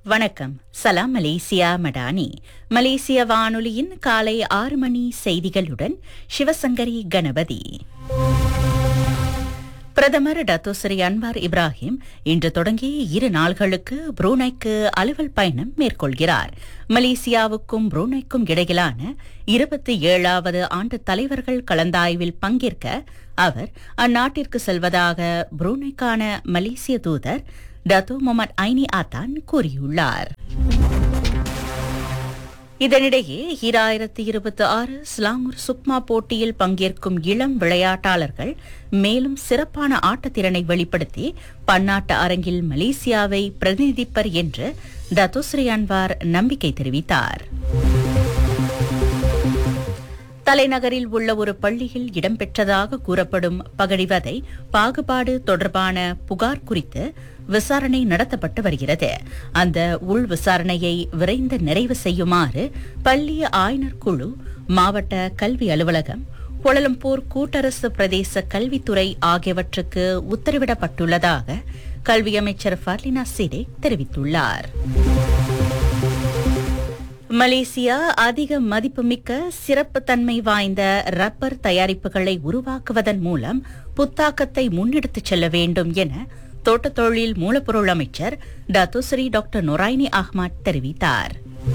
வணக்கம் சலாம் மலேசியா மடானி மலேசிய வானொலியின் காலை ஆறு மணி செய்திகளுடன் சிவசங்கரி கணபதி பிரதமர் டத்தோசரி அன்வார் இப்ராஹிம் இன்று தொடங்கி இரு நாள்களுக்கு புரூனைக்கு அலுவல் பயணம் மேற்கொள்கிறார் மலேசியாவுக்கும் புரூனைக்கும் இடையிலான இருபத்தி ஏழாவது ஆண்டு தலைவர்கள் கலந்தாய்வில் பங்கேற்க அவர் அந்நாட்டிற்கு செல்வதாக புரூனைக்கான மலேசிய தூதர் டத்தோ முகமது ஐனி ஆத்தான் கூறியுள்ளார் இதனிடையே ஈராயிரத்தி இருபத்தி ஆறு ஸ்லாங்கூர் சுக்மா போட்டியில் பங்கேற்கும் இளம் விளையாட்டாளர்கள் மேலும் சிறப்பான ஆட்டத்திறனை வெளிப்படுத்தி பன்னாட்டு அரங்கில் மலேசியாவை பிரதிநிதிப்பர் என்று டத்துஸ்ரீ அன்வார் நம்பிக்கை தெரிவித்தார் தலைநகரில் உள்ள ஒரு பள்ளியில் இடம்பெற்றதாக கூறப்படும் பகடிவதை பாகுபாடு தொடர்பான புகார் குறித்து விசாரணை நடத்தப்பட்டு வருகிறது அந்த உள் விசாரணையை விரைந்து நிறைவு செய்யுமாறு பள்ளி ஆய்னர் குழு மாவட்ட கல்வி அலுவலகம் கோலலம்பூர் கூட்டரசு பிரதேச கல்வித்துறை ஆகியவற்றுக்கு உத்தரவிடப்பட்டுள்ளதாக கல்வி அமைச்சர் ஃபர்லினா சிடே தெரிவித்துள்ளார் மலேசியா அதிக மதிப்புமிக்க சிறப்புத்தன்மை வாய்ந்த ரப்பர் தயாரிப்புகளை உருவாக்குவதன் மூலம் புத்தாக்கத்தை முன்னெடுத்துச் செல்ல வேண்டும் என தோட்டத் தொழில் மூலப்பொருள் அமைச்சர் டத்துஸ்ரீ டாக்டர் நொராய்னி அஹ்மத் தெரிவித்தார்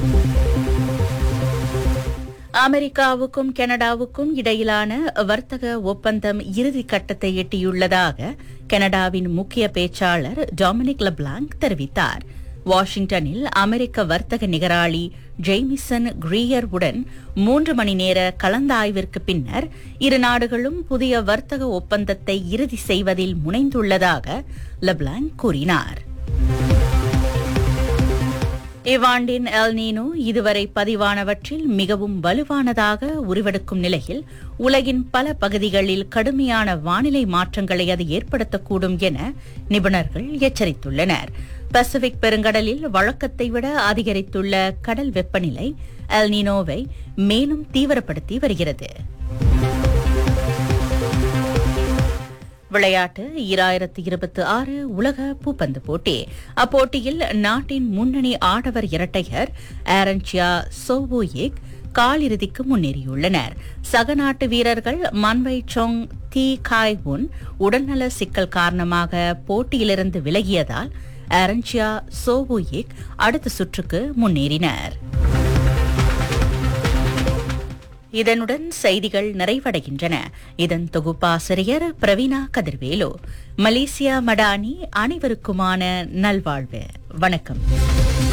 அமெரிக்காவுக்கும் கனடாவுக்கும் இடையிலான வர்த்தக ஒப்பந்தம் இறுதி கட்டத்தை எட்டியுள்ளதாக கனடாவின் முக்கிய பேச்சாளர் டாமினிக் லெப்லாங்க் தெரிவித்தார் வாஷிங்டனில் அமெரிக்க வர்த்தக நிகராளி ஜெய்மிசன் கிரீயர் உடன் மூன்று மணி நேர கலந்தாய்விற்கு பின்னர் இரு நாடுகளும் புதிய வர்த்தக ஒப்பந்தத்தை இறுதி செய்வதில் முனைந்துள்ளதாக லெப்லாங் கூறினார் இவ்வாண்டின் எல்னீனோ இதுவரை பதிவானவற்றில் மிகவும் வலுவானதாக உருவெடுக்கும் நிலையில் உலகின் பல பகுதிகளில் கடுமையான வானிலை மாற்றங்களை அது ஏற்படுத்தக்கூடும் என நிபுணர்கள் எச்சரித்துள்ளனர் பசிபிக் பெருங்கடலில் வழக்கத்தை விட அதிகரித்துள்ள கடல் வெப்பநிலை எல்னினோவை மேலும் தீவிரப்படுத்தி வருகிறது விளையாட்டு ஈராயிரத்தி இருபத்தி ஆறு உலக பூப்பந்து போட்டி அப்போட்டியில் நாட்டின் முன்னணி ஆடவர் இரட்டையர் ஆரன்சியா சோவோயிக் காலிறுதிக்கு முன்னேறியுள்ளனர் சக நாட்டு வீரர்கள் மன்வை சொங் தி காய் உன் உடல்நல சிக்கல் காரணமாக போட்டியிலிருந்து விலகியதால் ஆரன்சியா சோவோயிக் அடுத்த சுற்றுக்கு முன்னேறினர் இதனுடன் செய்திகள் நிறைவடைகின்றன இதன் தொகுப்பாசிரியர் பிரவீனா கதிர்வேலு மலேசியா மடானி அனைவருக்குமான நல்வாழ்வு வணக்கம்